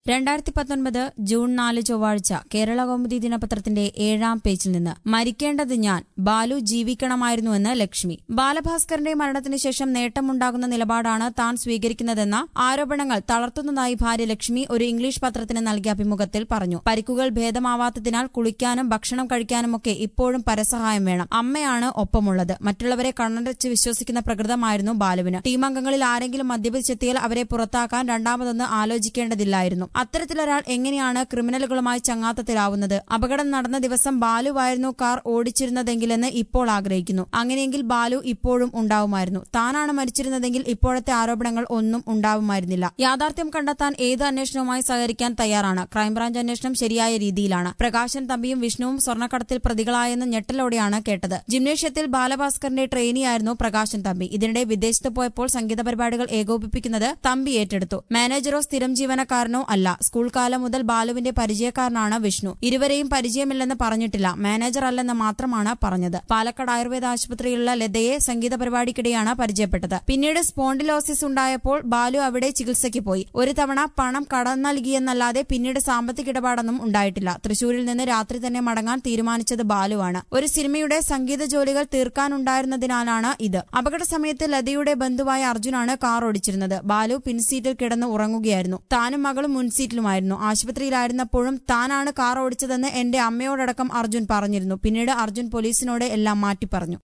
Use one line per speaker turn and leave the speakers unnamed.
രണ്ടായിരത്തി പത്തൊൻപത് ജൂൺ നാല് ചൊവ്വാഴ്ച കേരള കൗമുദി ദിനപത്രത്തിന്റെ ഏഴാം പേജിൽ നിന്ന് മരിക്കേണ്ടത് ഞാൻ ബാലു ജീവിക്കണമായിരുന്നുവെന്ന് ലക്ഷ്മി ബാലഭാസ്കറിന്റെ മരണത്തിന് ശേഷം നേട്ടമുണ്ടാകുന്ന നിലപാടാണ് താൻ സ്വീകരിക്കുന്നതെന്ന ആരോപണങ്ങൾ തളർത്തുന്നതായി ഭാര്യ ലക്ഷ്മി ഒരു ഇംഗ്ലീഷ് പത്രത്തിന് നൽകിയ അഭിമുഖത്തിൽ പറഞ്ഞു പരിക്കുകൾ ഭേദമാവാത്തതിനാൽ കുളിക്കാനും ഭക്ഷണം കഴിക്കാനുമൊക്കെ ഇപ്പോഴും പരസഹായം വേണം അമ്മയാണ് ഒപ്പമുള്ളത് മറ്റുള്ളവരെ കണ്ണടച്ച് വിശ്വസിക്കുന്ന പ്രകൃതമായിരുന്നു ബാലുവിന് ടീമംഗങ്ങളിൽ ആരെങ്കിലും മദ്യപിച്ചെത്തിയാൽ അവരെ പുറത്താക്കാൻ രണ്ടാമതൊന്ന് ആലോചിക്കേണ്ടതില്ലായിരുന്നു അത്തരത്തിലൊരാൾ എങ്ങനെയാണ് ക്രിമിനലുകളുമായി ചങ്ങാത്തത്തിലാവുന്നത് അപകടം നടന്ന ദിവസം ബാലുവായിരുന്നു കാർ ഓടിച്ചിരുന്നതെങ്കിലെന്ന് ഇപ്പോൾ ആഗ്രഹിക്കുന്നു അങ്ങനെയെങ്കിൽ ബാലു ഇപ്പോഴും ഉണ്ടാവുമായിരുന്നു താനാണ് മരിച്ചിരുന്നതെങ്കിൽ ഇപ്പോഴത്തെ ആരോപണങ്ങൾ ഒന്നും ഉണ്ടാവുമായിരുന്നില്ല യാഥാർത്ഥ്യം കണ്ടെത്താൻ ഏത് അന്വേഷണവുമായി സഹകരിക്കാൻ തയ്യാറാണ് ക്രൈംബ്രാഞ്ച് അന്വേഷണം ശരിയായ രീതിയിലാണ് പ്രകാശൻ തമ്പിയും വിഷ്ണുവും സ്വർണ്ണക്കടത്തിൽ പ്രതികളായെന്ന് ഞെട്ടലോടെയാണ് കേട്ടത് ജിംനേഷ്യത്തിൽ ബാലഭാസ്കറിന്റെ ട്രെയിനിയായിരുന്നു പ്രകാശൻ തമ്പി ഇതിനിടെ വിദേശത്ത് പോയപ്പോൾ സംഗീത പരിപാടികൾ ഏകോപിപ്പിക്കുന്നത് തമ്പി ഏറ്റെടുത്തു മാനേജറോ സ്ഥിരം ജീവനക്കാരനോ അല്ല സ്കൂൾ കാലം മുതൽ ബാലുവിന്റെ പരിചയക്കാരനാണ് വിഷ്ണു ഇരുവരെയും പരിചയമില്ലെന്ന് പറഞ്ഞിട്ടില്ല മാനേജർ അല്ലെന്ന് മാത്രമാണ് പറഞ്ഞത് പാലക്കാട് ആയുർവേദ ആശുപത്രിയിലുള്ള ലതയെ സംഗീത പരിപാടിക്കിടെയാണ് പരിചയപ്പെട്ടത് പിന്നീട് സ്പോണ്ടിലോസിസ് ഉണ്ടായപ്പോൾ ബാലു അവിടെ ചികിത്സയ്ക്ക് പോയി ഒരു തവണ പണം കടം നൽകിയെന്നല്ലാതെ പിന്നീട് സാമ്പത്തിക ഇടപാടൊന്നും ഉണ്ടായിട്ടില്ല തൃശൂരിൽ നിന്ന് രാത്രി തന്നെ മടങ്ങാൻ തീരുമാനിച്ചത് ബാലുവാണ് ഒരു സിനിമയുടെ സംഗീത ജോലികൾ തീർക്കാനുണ്ടായിരുന്നതിനാലാണ് ഇത് അപകട സമയത്ത് ലതയുടെ ബന്ധുവായ അർജുനാണ് കാർ ഓടിച്ചിരുന്നത് ബാലു പിൻസീറ്റിൽ കിടന്ന് ഉറങ്ങുകയായിരുന്നു താനും മകളും മുൻസീറ്റിലുമായിരുന്നു ആശുപത്രിയിലായിരുന്നപ്പോഴും താനാണ് കാർ ഓടിച്ചതെന്ന് എന്റെ അമ്മയോടടക്കം അർജുൻ പറഞ്ഞിരുന്നു പിന്നീട് അർജുൻ പോലീസിനോട് എല്ലാം മാറ്റി പറഞ്ഞു